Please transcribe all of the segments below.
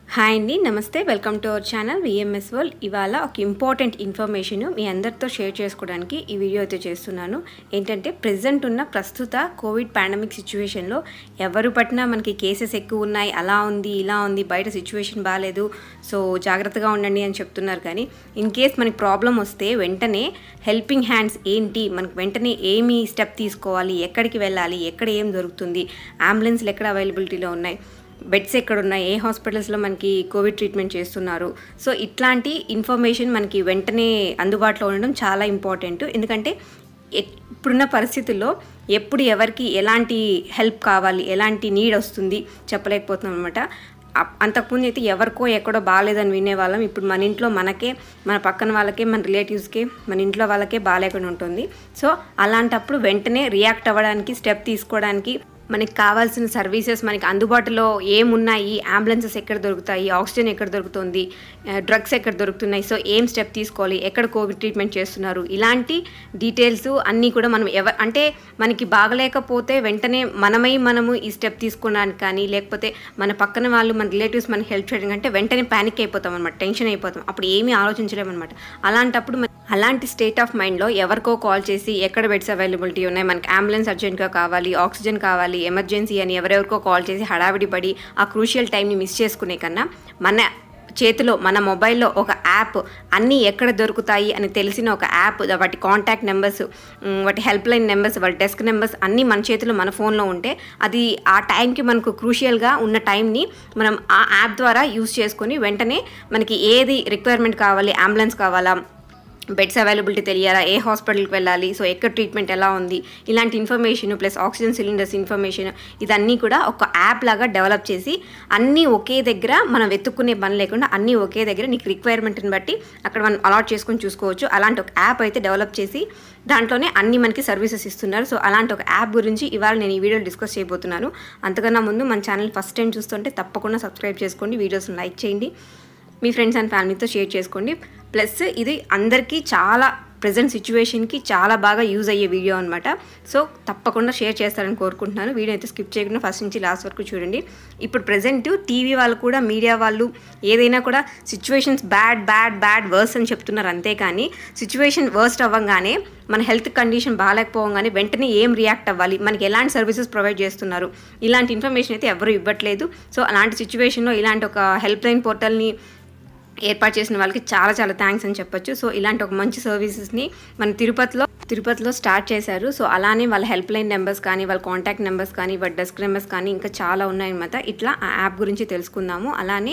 hi అండి నమస్తే welcome to our channel VMS world ఇవాళ ఒక ఇంపార్టెంట్ ఇన్ఫర్మేషన్ మీ అందరితో షేర్ చేసుకోవడానికి ఈ వీడియో అయితే చేస్తున్నాను ఏంటంటే ప్రజెంట్ ఉన్న ప్రస్తుత కోవిడ్ పాండమిక్ సిచ్యువేషన్లో ఎవరు పట్టినా మనకి కేసెస్ ఎక్కువ ఉన్నాయి అలా ఉంది ఇలా ఉంది బయట సిచ్యువేషన్ బాగాలేదు సో జాగ్రత్తగా ఉండండి అని చెప్తున్నారు కానీ ఇన్ కేస్ మనకి ప్రాబ్లం వస్తే వెంటనే హెల్పింగ్ హ్యాండ్స్ ఏంటి మనకు వెంటనే ఏమి స్టెప్ తీసుకోవాలి ఎక్కడికి వెళ్ళాలి ఎక్కడ ఏం దొరుకుతుంది అంబులెన్స్లు ఎక్కడ అవైలబిలిటీలో ఉన్నాయి బెడ్స్ ఎక్కడ ఉన్నాయి ఏ హాస్పిటల్స్లో మనకి కోవిడ్ ట్రీట్మెంట్ చేస్తున్నారు సో ఇట్లాంటి ఇన్ఫర్మేషన్ మనకి వెంటనే అందుబాటులో ఉండడం చాలా ఇంపార్టెంట్ ఎందుకంటే ఎ- ఇప్పుడున్న పరిస్థితుల్లో ఎప్పుడు ఎవరికి ఎలాంటి హెల్ప్ కావాలి ఎలాంటి నీడ్ వస్తుంది చెప్పలేకపోతున్నాం అనమాట అంతకుముందు అయితే ఎవరికో ఎక్కడో బాగాలేదని వినేవాళ్ళం ఇప్పుడు మన ఇంట్లో మనకే మన పక్కన వాళ్ళకే మన రిలేటివ్స్కే మన ఇంట్లో వాళ్ళకే బాగాలేకుండా ఉంటుంది సో అలాంటప్పుడు వెంటనే రియాక్ట్ అవ్వడానికి స్టెప్ తీసుకోవడానికి మనకి కావాల్సిన సర్వీసెస్ మనకి అందుబాటులో ఏమున్నాయి అంబులెన్సెస్ ఎక్కడ దొరుకుతాయి ఆక్సిజన్ ఎక్కడ దొరుకుతుంది డ్రగ్స్ ఎక్కడ దొరుకుతున్నాయి సో ఏం స్టెప్ తీసుకోవాలి ఎక్కడ కోవిడ్ ట్రీట్మెంట్ చేస్తున్నారు ఇలాంటి డీటెయిల్స్ అన్నీ కూడా మనం ఎవ అంటే మనకి బాగలేకపోతే వెంటనే మనమై మనము ఈ స్టెప్ తీసుకోవడానికి కానీ లేకపోతే మన పక్కన వాళ్ళు మన రిలేటివ్స్ మనకి హెల్ప్ చేయడం అంటే వెంటనే ప్యానిక్ అయిపోతాం అనమాట టెన్షన్ అయిపోతాం అప్పుడు ఏమీ ఆలోచించలేము అనమాట అలాంటప్పుడు మన- అలాంటి స్టేట్ ఆఫ్ మైండ్లో ఎవరికో కాల్ చేసి ఎక్కడ బెడ్స్ అవైలబిలిటీ ఉన్నాయి మనకి అంబులెన్స్ అర్జెంట్గా కావాలి ఆక్సిజన్ కావాలి ఎమర్జెన్సీ అని ఎవరెవరికో కాల్ చేసి హడావిడి పడి ఆ క్రూషియల్ టైంని మిస్ చేసుకునే కన్నా మన చేతిలో మన మొబైల్లో ఒక యాప్ అన్నీ ఎక్కడ దొరుకుతాయి అని తెలిసిన ఒక యాప్ వాటి కాంటాక్ట్ నెంబర్స్ ఉమ్, వాటి హెల్ప్ లైన్ నెంబర్స్ వాటి డెస్క్ నెంబర్స్ అన్నీ మన చేతిలో మన ఫోన్లో ఉంటే అది ఆ టైంకి మనకు క్రూషియల్గా ఉన్న టైంని మనం ఆ యాప్ ద్వారా యూస్ చేసుకొని వెంటనే మనకి ఏది రిక్వైర్మెంట్ కావాలి అంబులెన్స్ కావాలా బెడ్స్ అవైలబిలిటీ తెలియాలా ఏ హాస్పిటల్కి వెళ్ళాలి సో ఎక్కడ ట్రీట్మెంట్ ఎలా ఉంది ఇలాంటి information plus oxygen cylinders information ఇదన్నీ కూడా ఒక యాప్ లాగా డెవలప్ చేసి అన్నీ ఒకే దగ్గర మనం వెతుక్కునే పని లేకుండా అన్నీ ఒకే దగ్గర నీకు రిక్వైర్మెంట్ని బట్టి అక్కడ మనం అలాట్ చేసుకొని చూసుకోవచ్చు అలాంటి ఒక యాప్ అయితే డెవలప్ చేసి దాంట్లోనే అన్ని మనకి సర్వీసెస్ ఇస్తున్నారు సో అలాంటి ఒక యాప్ గురించి ఇవాళ నేను ఈ వీడియోలో డిస్కస్ చేయబోతున్నాను అంతకన్నా ముందు మన ఛానల్ ఫస్ట్ టైం చూస్తుంటే తప్పకుండా సబ్స్క్రైబ్ చేసుకోండి వీడియోస్ని లైక్ చేయండి మీ ఫ్రెండ్స్ అండ్ ఫ్యామిలీతో షేర్ చేసుకోండి ప్లస్ ఇది అందరికీ చాలా ప్రజెంట్ సిచ్యువేషన్కి చాలా బాగా యూజ్ అయ్యే వీడియో అనమాట సో తప్పకుండా షేర్ చేస్తారని కోరుకుంటున్నాను వీడియో అయితే స్కిప్ చేయకుండా ఫస్ట్ నుంచి లాస్ట్ వరకు చూడండి ఇప్పుడు ప్రజెంట్ టీవీ వాళ్ళు కూడా మీడియా వాళ్ళు ఏదైనా కూడా situations bad bad bad worse అని చెప్తున్నారు అంతేకాని సిచ్యువేషన్ వర్స్ట్ అవ్వగానే మన హెల్త్ కండిషన్ బాగాలేకపోగానే వెంటనే ఏం రియాక్ట్ అవ్వాలి మనకి ఎలాంటి సర్వీసెస్ ప్రొవైడ్ చేస్తున్నారు ఇలాంటి ఇన్ఫర్మేషన్ అయితే ఎవరు ఇవ్వట్లేదు సో అలాంటి సిచ్యువేషన్లో ఇలాంటి ఒక హెల్ప్ లైన్ పోర్టల్ని ఏర్పాటు చేసిన వాళ్ళకి చాలా చాలా థ్యాంక్స్ అని చెప్పొచ్చు సో ఇలాంటి ఒక మంచి సర్వీసెస్ని మన తిరుపతిలో తిరుపతిలో స్టార్ట్ చేశారు సో అలానే వాళ్ళ హెల్ప్ లైన్ నెంబర్స్ కానీ వాళ్ళ కాంటాక్ట్ నెంబర్స్ కానీ వాళ్ళ డెస్క్ నెంబర్స్ కానీ ఇంకా చాలా ఉన్నాయన్నమాట ఇట్లా ఆ యాప్ గురించి తెలుసుకుందాము అలానే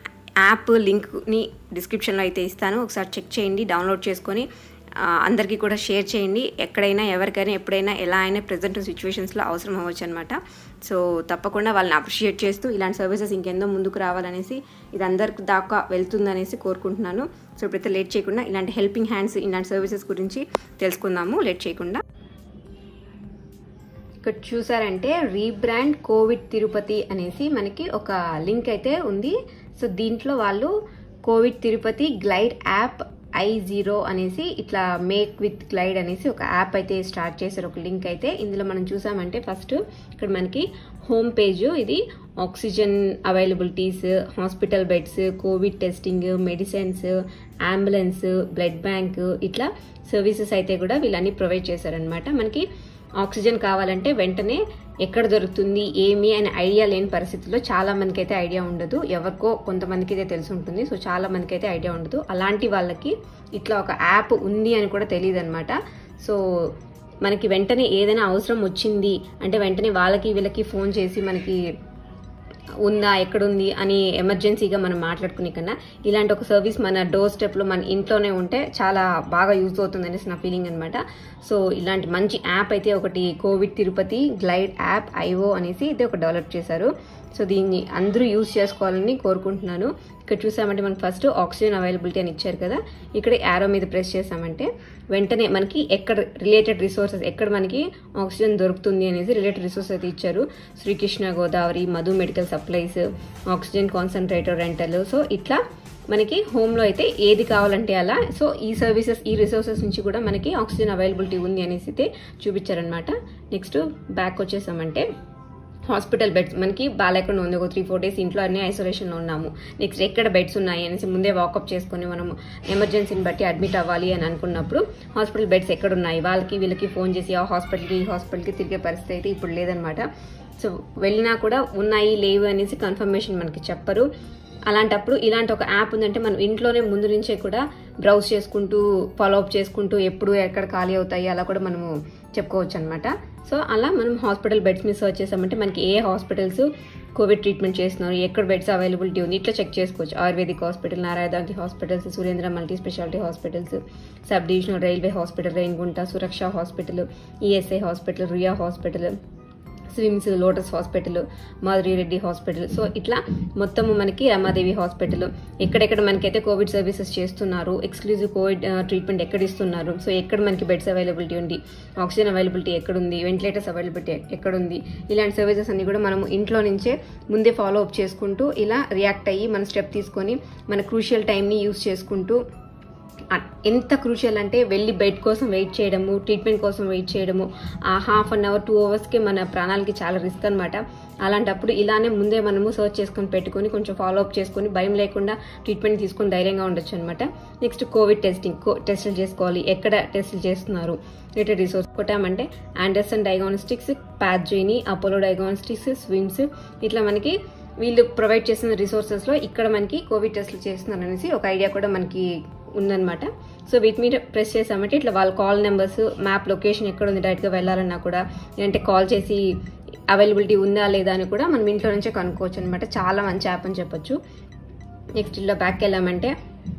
యాప్ లింక్ని డిస్క్రిప్షన్లో అయితే ఇస్తాను ఒకసారి చెక్ చేయండి డౌన్లోడ్ చేసుకొని ఆ, అందరికీ కూడా షేర్ చేయండి ఎక్కడైనా ఎవరికైనా ఎప్పుడైనా ఎలా అయినా ప్రజెంట్ సిచ్యువేషన్స్లో అవసరం అవ్వచ్చు అనమాట సో తప్పకుండా వాళ్ళని అప్రిషియేట్ చేస్తూ ఇలాంటి సర్వీసెస్ ఇంకెందో ముందుకు రావాలనేసి ఇది అందరికి దాకా వెళ్తుందనేసి కోరుకుంటున్నాను సో ఇప్పుడైతే లేట్ చేయకుండా ఇలాంటి హెల్పింగ్ హ్యాండ్స్ ఇలాంటి సర్వీసెస్ గురించి తెలుసుకుందాము లేట్ చేయకుండా ఇక్కడ చూసారంటే రీబ్రాండ్ కోవిడ్ తిరుపతి అనేసి మనకి ఒక లింక్ అయితే ఉంది సో దీంట్లో వాళ్ళు covid Tirupati glide app I zero అనేసి ఇట్లా మేక్ విత్ గ్లైడ్ అనేసి ఒక యాప్ అయితే స్టార్ట్ చేశారు ఒక లింక్ అయితే ఇందులో మనం చూసామంటే ఫస్ట్ ఇక్కడ మనకి హోమ్ పేజ్ ఇది oxygen availabilities hospital beds covid testing medicines ambulance blood bank ఇట్లా సర్వీసెస్ అయితే కూడా వీళ్ళని ప్రొవైడ్ చేశారనమాట మనకి ఆక్సిజన్ కావాలంటే వెంటనే ఎక్కడ దొరుకుతుంది ఏమి అనే ఐడియా లేని పరిస్థితుల్లో చాలా మందికి అయితే ఐడియా ఉండదు ఎవరికో కొంతమందికి అయితే తెలిసి ఉంటుంది సో చాలా మందికి అయితే ఐడియా ఉండదు అలాంటి వాళ్ళకి ఇట్లా ఒక యాప్ ఉంది అని కూడా తెలియదు అనమాట సో మనకి వెంటనే ఏదైనా అవసరం వచ్చింది అంటే వెంటనే వాళ్ళకి వీళ్ళకి ఫోన్ చేసి మనకి ఉందా ఎక్కడుంది అని ఎమర్జెన్సీగా మనం మాట్లాడుకునే కన్నా ఇలాంటి ఒక సర్వీస్ మన డోర్ స్టెప్లో మన ఇంట్లోనే ఉంటే చాలా బాగా యూజ్ అవుతుంది అనేసి నా ఫీలింగ్ అనమాట సో ఇలాంటి మంచి యాప్ అయితే ఒకటి covid Tirupati glide app IO అనేసి అయితే ఒక డెవలప్ చేశారు సో దీన్ని అందరూ యూజ్ చేసుకోవాలని కోరుకుంటున్నాను ఇక్కడ చూసామంటే మనకి ఫస్ట్ ఆక్సిజన్ అవైలబిలిటీ అని ఇచ్చారు కదా ఇక్కడ యారో మీద ప్రెస్ చేసామంటే వెంటనే మనకి ఎక్కడ రిలేటెడ్ రిసోర్సెస్ ఎక్కడ మనకి ఆక్సిజన్ దొరుకుతుంది అనేసి రిలేటెడ్ రిసోర్సెస్ అయితే ఇచ్చారు Srikrishna Godavari Madhu medical supplies oxygen concentrator rental so ఇట్లా మనకి హోమ్లో అయితే ఏది కావాలంటే అలా సో ఈ సర్వీసెస్ ఈ రిసోర్సెస్ నుంచి కూడా మనకి ఆక్సిజన్ అవైలబిలిటీ ఉంది అనేసి అయితే చూపించారనమాట నెక్స్ట్ బ్యాక్ వచ్చేసామంటే హాస్పిటల్ బెడ్స్ మనకి బాగాలేకుండా ఉంది ఒక త్రీ ఫోర్ డేస్ ఇంట్లో అన్ని ఐసోలేషన్లో ఉన్నాము నెక్స్ట్ ఎక్కడ బెడ్స్ ఉన్నాయి అనేసి ముందే వాకప్ చేసుకొని మనం ఎమర్జెన్సీని బట్టి అడ్మిట్ అవ్వాలి అని అనుకున్నప్పుడు హాస్పిటల్ బెడ్స్ ఎక్కడ ఉన్నాయి వాళ్ళకి వీళ్ళకి ఫోన్ చేసి ఆ హాస్పిటల్కి ఈ హాస్పిటల్కి తిరిగే పరిస్థితి అయితే ఇప్పుడు లేదనమాట సో వెళ్ళినా కూడా ఉన్నాయి లేవు అనేసి కన్ఫర్మేషన్ మనకి చెప్పరు అలాంటప్పుడు ఇలాంటి ఒక యాప్ ఉందంటే మనం ఇంట్లోనే ముందు నుంచే కూడా బ్రౌజ్ చేసుకుంటూ ఫాలో అప్ చేసుకుంటూ ఎప్పుడు ఎక్కడ ఖాళీ అవుతాయి అలా కూడా మనము చెప్పుకోవచ్చు అనమాట సో అలా మనం హాస్పిటల్ బెడ్స్ మీద సర్చ్ చేసామంటే మనకి ఏ హాస్పిటల్స్ కోవిడ్ ట్రీట్మెంట్ చేస్తున్నారు ఎక్కడ బెడ్స్ అవైలబిలిటీ ఉంది ఇట్లా చెక్ చేసుకోవచ్చు ఆయుర్వేదిక్ హాస్పిటల్ నారాయణాంతి hospitals Surendra multi speciality hospitals sub divisional railway hospital Renigunta Suraksha hospital ESI hospital Ria hospital SVIMS Lotus hospital Madhuri Reddy hospital so ఇట్లా మొత్తము మనకి రమాదేవి హాస్పిటల్ ఎక్కడెక్కడ మనకైతే కోవిడ్ సర్వీసెస్ చేస్తున్నారు ఎక్స్క్లూజివ్ కోవిడ్ ట్రీట్మెంట్ ఎక్కడ ఇస్తున్నారు సో ఎక్కడ మనకి బెడ్స్ అవైలబిలిటీ ఉంది ఆక్సిజన్ అవైలబిలిటీ ఎక్కడుంది వెంటిలేటర్స్ అవైలబిలిటీ ఎక్కడుంది ఇలాంటి సర్వీసెస్ అన్ని కూడా మనం ఇంట్లో నుంచే ముందే ఫాలో అప్ చేసుకుంటూ ఇలా రియాక్ట్ అయ్యి మన స్టెప్ తీసుకొని మన క్రూషియల్ టైంని యూస్ చేసుకుంటూ అ- ఎంత క్రూషియల్ అంటే వెళ్ళి బెడ్ కోసం వెయిట్ చేయడము ట్రీట్మెంట్ కోసం వెయిట్ చేయడము ఆ హాఫ్ అన్ అవర్ టూ అవర్స్కి మన ప్రాణాలకి చాలా రిస్క్ అనమాట అలాంటప్పుడు ఇలానే ముందే మనము సర్చ్ చేసుకొని పెట్టుకొని కొంచెం ఫాలో అప్ చేసుకొని భయం లేకుండా ట్రీట్మెంట్ తీసుకొని ధైర్యంగా ఉండొచ్చు అనమాట నెక్స్ట్ కోవిడ్ టెస్టింగ్ టెస్టులు చేసుకోవాలి ఎక్కడ టెస్టులు చేస్తున్నారు రిలేటెడ్ రిసోర్స్ కొట్టామంటే ఆండర్సన్ డయాగ్నోస్టిక్స్ ప్యాథ్జీని అపోలో డయాగ్నోస్టిక్స్ స్విమ్స్ ఇట్లా మనకి వీళ్ళు ప్రొవైడ్ చేసిన రిసోర్సెస్లో ఇక్కడ మనకి కోవిడ్ టెస్టులు చేస్తున్నారు అనేసి ఒక ఐడియా కూడా మనకి ఉందన్నమాట సో వీటి మీద ప్రెస్ చేసామంటే ఇట్లా వాళ్ళ కాల్ నెంబర్స్ మ్యాప్ లొకేషన్ ఎక్కడ ఉంది డైరెక్ట్గా వెళ్ళాలన్నా కూడా లేదంటే కాల్ చేసి అవైలబిలిటీ ఉందా లేదా అని కూడా మనం ఇంట్లో నుంచే కనుక్కోవచ్చు అనమాట చాలా మంచి యాప్ అని చెప్పొచ్చు నెక్స్ట్ ఇలా బ్యాక్ వెళ్ళామంటే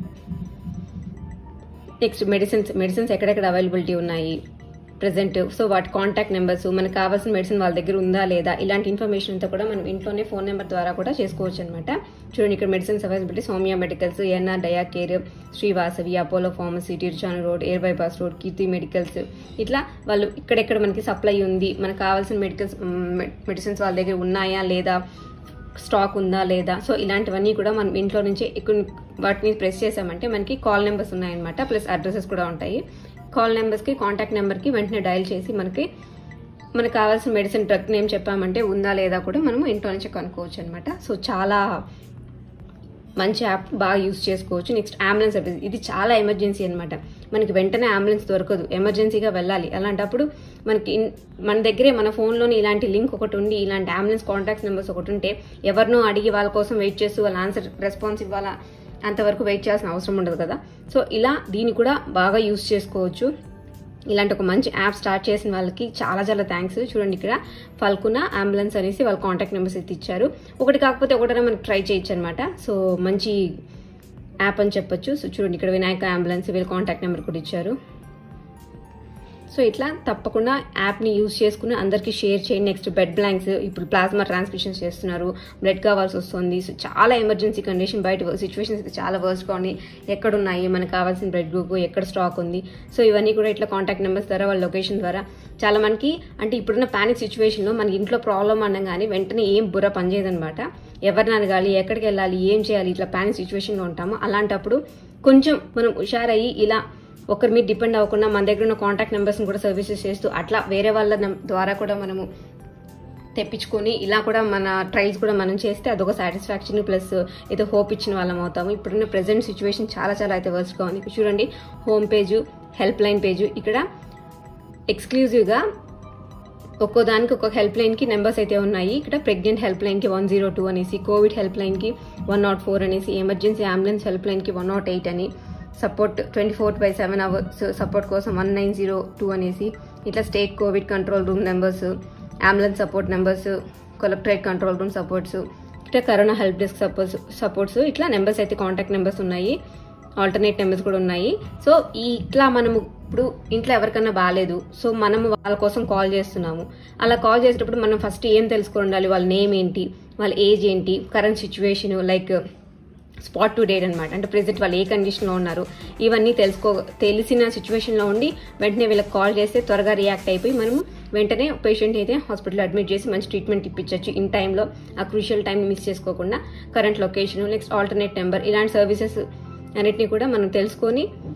నెక్స్ట్ మెడిసిన్స్ మెడిసిన్స్ ఎక్కడెక్కడ అవైలబిలిటీ ఉన్నాయి ప్రెసెంట్ సో వాటి కాంటాక్ట్ నెంబర్స్ మనకు కావాల్సిన మెడిసిన్ వాళ్ళ దగ్గర ఉందా లేదా ఇలాంటి ఇన్ఫర్మేషన్ అంతా కూడా మనం ఇంట్లోనే ఫోన్ నెంబర్ ద్వారా కూడా చేసుకోవచ్చు అనమాట చూడండి ఇక్కడ medicines availability Soumya medicals NR dia care Srivasavi Apollo pharmacy Tiruchanur road air bypass road Keerthi medicals ఇట్లా వాళ్ళు ఇక్కడెక్కడ మనకి సప్లై ఉంది మనకు కావాల్సిన మెడికల్స్ మెడిసిన్స్ వాళ్ళ దగ్గర ఉన్నాయా లేదా స్టాక్ ఉందా లేదా సో ఇలాంటివన్నీ కూడా మనం ఇంట్లో నుంచి ఎక్కువ వాటి మీద ప్రెస్ చేసామంటే మనకి కాల్ నెంబర్స్ ఉన్నాయన్నమాట ప్లస్ అడ్రసెస్ కూడా ఉంటాయి కాల్ నెంబర్స్కి కాంటాక్ట్ నెంబర్కి వెంటనే డయల్ చేసి మనకి మనకు కావాల్సిన మెడిసిన్ డ్రగ్ నేమ్ చెప్పామంటే ఉందా లేదా కూడా మనము ఇంట్లో నుంచి కనుక్కోవచ్చు అనమాట సో చాలా మంచి యాప్ బాగా యూస్ చేసుకోవచ్చు నెక్స్ట్ అంబులెన్స్ సర్వీస్ ఇది చాలా ఎమర్జెన్సీ అనమాట మనకి వెంటనే అంబులెన్స్ దొరకదు ఎమర్జెన్సీగా వెళ్ళాలి అలాంటప్పుడు మనకి ఇన్- మన దగ్గరే మన ఫోన్లోని ఇలాంటి లింక్ ఒకటి ఉండి ఇలాంటి అంబులెన్స్ కాంటాక్ట్ నెంబర్స్ ఒకటి ఉంటే ఎవరినో అడిగి వాళ్ళ కోసం వెయిట్ చేస్తూ వాళ్ళ ఆన్సర్ రెస్పాన్స్ ఇవ్వాలా అంతవరకు వెయిట్ చేయాల్సిన అవసరం ఉండదు కదా సో ఇలా దీన్ని కూడా బాగా యూస్ చేసుకోవచ్చు ఇలాంటి ఒక మంచి యాప్ స్టార్ట్ చేసిన వాళ్ళకి చాలా చాలా థ్యాంక్స్ చూడండి ఇక్కడ ఫల్కునా అంబులెన్స్ అనేసి వాళ్ళ కాంటాక్ట్ నెంబర్స్ అయితే ఇచ్చారు ఒకటి కాకపోతే ఒకటైనా మనకి ట్రై చేయొచ్చు అనమాట సో మంచి యాప్ అని చెప్పొచ్చు సో చూడండి ఇక్కడ వినాయక అంబులెన్స్ వీళ్ళ కాంటాక్ట్ నెంబర్ కూడా ఇచ్చారు సో ఇట్లా తప్పకుండా యాప్ని యూజ్ చేసుకుని అందరికీ షేర్ చేయండి నెక్స్ట్ బెడ్ బ్లాంక్స్ ఇప్పుడు ప్లాస్మా ట్రాన్స్మిషన్ చేస్తున్నారు బ్లడ్ కావాల్సి వస్తుంది సో చాలా ఎమర్జెన్సీ కండిషన్ బయట సిచ్యువేషన్స్ అయితే చాలా వర్స్ట్గా ఉన్నాయి ఎక్కడ ఉన్నాయి మనకు కావాల్సిన బ్లడ్ గ్రూప్ ఎక్కడ స్టాక్ ఉంది సో ఇవన్నీ కూడా ఇట్లా కాంటాక్ట్ నెంబర్స్ ద్వారా వాళ్ళ లొకేషన్ ద్వారా చాలా మనకి అంటే ఇప్పుడున్న పానిక్ సిచ్యువేషన్లో మనకి ఇంట్లో ప్రాబ్లం అనగానే వెంటనే ఏం బుర్ర పనిచేయదనమాట ఎవరిని అడగాలి ఎక్కడికి వెళ్ళాలి ఏం చేయాలి ఇట్లా పానిక్ సిచ్యువేషన్లో ఉంటాము అలాంటప్పుడు కొంచెం మనం హుషారయ్యి ఇలా ఒకరి మీద డిపెండ్ అవ్వకుండా మన దగ్గర ఉన్న కాంటాక్ట్ నెంబర్స్ని కూడా సర్వీసెస్ చేస్తూ అట్లా వేరే వాళ్ళ నం- ద్వారా కూడా మనము తెప్పించుకొని ఇలా కూడా మన ట్రయల్స్ కూడా మనం చేస్తే అదొక సాటిస్ఫాక్షన్ ప్లస్ ఏదో హోప్ ఇచ్చిన వాళ్ళం అవుతాము ఇప్పుడున్న ప్రెసెంట్ సిచ్యువేషన్ చాలా చాలా అయితే వర్స్ట్గా ఉంది ఇప్పుడు చూడండి home page help line page ఇక్కడ ఎక్స్క్లూజివ్గా ఒక్కో దానికి ఒక్కొక్క హెల్ప్ లైన్కి నెంబర్స్ అయితే ఉన్నాయి ఇక్కడ ప్రెగ్నెంట్ హెల్ప్ లైన్కి వన్ జీరో టూ అనేసి కోవిడ్ హెల్ప్ లైన్కి వన్ నాట్ ఫోర్ అనేసి ఎమర్జెన్సీ అంబులెన్స్ హెల్ప్ లైన్కి వన్ నాట్ ఎయిట్ అని support twenty four by seven hours support కోసం వన్ నైన్ జీరో టూ అనేసి ఇట్లా state covid control room numbers ambulance support numbers collectorate control room supports ఇట్లా corona help desk supports supports ఇట్లా numbers అయితే contact numbers ఉన్నాయి alternate numbers కూడా ఉన్నాయి so ఈ ఇట్లా మనము ఇప్పుడు ఇంట్లో ఎవరికన్నా బాగాలేదు సో మనము వాళ్ళ కోసం కాల్ చేస్తున్నాము అలా కాల్ చేసేటప్పుడు మనం ఫస్ట్ ఏం తెలుసుకొని ఉండాలి వాళ్ళ నేమ్ ఏంటి వాళ్ళ ఏజ్ ఏంటి current situation like spot to date అనమాట అంటే ప్రెసెంట్ వాళ్ళు ఏ కండిషన్లో ఉన్నారు ఇవన్నీ తెలుసుకో తెలిసిన సిచ్యువేషన్లో ఉండి వెంటనే వీళ్ళకి కాల్ చేస్తే త్వరగా రియాక్ట్ అయిపోయి మనము వెంటనే పేషెంట్ అయితే హాస్పిటల్ అడ్మిట్ చేసి మంచి ట్రీట్మెంట్ ఇప్పించవచ్చు ఇన్ టైంలో ఆ క్రూషియల్ టైం మిస్ చేసుకోకుండా current location next alternate number ఇలాంటి సర్వీసెస్ అన్నిటిని కూడా మనం తెలుసుకొని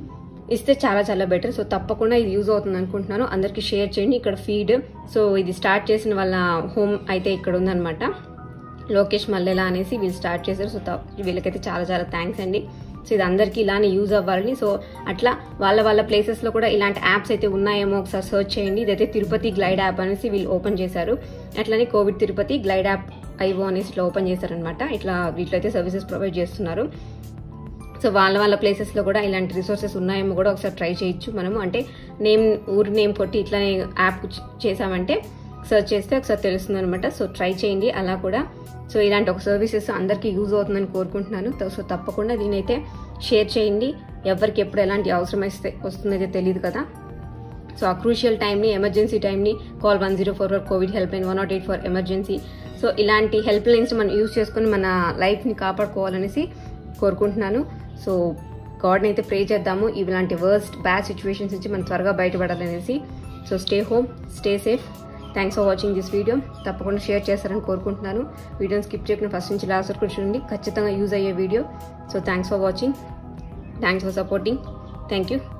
ఇస్తే చాలా చాలా బెటర్ సో తప్పకుండా ఇది యూజ్ అవుతుంది అనుకుంటున్నాను అందరికీ షేర్ చేయండి ఇక్కడ ఫీడ్ సో ఇది స్టార్ట్ చేసిన వాళ్ళ హోమ్ అయితే ఇక్కడ ఉందన్నమాట లోకేష్ మల్లెలా అనేసి వీళ్ళు స్టార్ట్ చేశారు సో త- వీళ్ళకైతే చాలా చాలా థ్యాంక్స్ అండి సో ఇది అందరికీ ఇలానే యూజ్ అవ్వాలని సో అట్లా వాళ్ళ వాళ్ళ ప్లేసెస్లో కూడా ఇలాంటి యాప్స్ అయితే ఉన్నాయేమో ఒకసారి సర్చ్ చేయండి ఇదైతే తిరుపతి గ్లైడ్ యాప్ అనేసి వీళ్ళు ఓపెన్ చేశారు అట్లనే covid Tirupati glide app IO అనేసి ఇట్లా ఓపెన్ చేశారనమాట ఇట్లా వీటిలో అయితే సర్వీసెస్ ప్రొవైడ్ చేస్తున్నారు సో వాళ్ళ వాళ్ళ ప్లేసెస్లో కూడా ఇలాంటి రిసోర్సెస్ ఉన్నాయేమో కూడా ఒకసారి ట్రై చేయొచ్చు మనము అంటే నేమ్ ఊరి నేమ్ కొట్టి ఇట్లానే యాప్ చేసామంటే సెర్చ్ చేస్తే ఒకసారి తెలుస్తుంది అనమాట సో ట్రై చేయండి అలా కూడా సో ఇలాంటి ఒక సర్వీసెస్ అందరికీ యూజ్ అవుతుందని కోరుకుంటున్నాను తో- సో తప్పకుండా దీనైతే షేర్ చేయండి ఎవరికి ఎప్పుడు ఎలాంటి అవసరం వస్తే వస్తుందైతే తెలియదు కదా సో ఆ క్రూషియల్ టైంని ఎమర్జెన్సీ టైంని call one zero four for covid help line one not eight for emergency so ఇలాంటి హెల్ప్ లైన్స్ మనం యూజ్ చేసుకుని మన లైఫ్ని కాపాడుకోవాలనేసి కోరుకుంటున్నాను సో గాడ్ని అయితే ప్రే చేద్దాము ఇలాంటి వర్స్ట్ బ్యాడ్ సిచ్యువేషన్స్ నుంచి మనం త్వరగా బయటపడాలనేసి so stay home stay safe thanks for watching this video తప్పకుండా షేర్ చేస్తారని కోరుకుంటున్నాను వీడియోని స్కిప్ చేయకుండా ఫస్ట్ నుంచి లాస్ట్ వరకు చూడండి ఖచ్చితంగా యూజ్ అయ్యే video so thanks for watching thanks for supporting thank you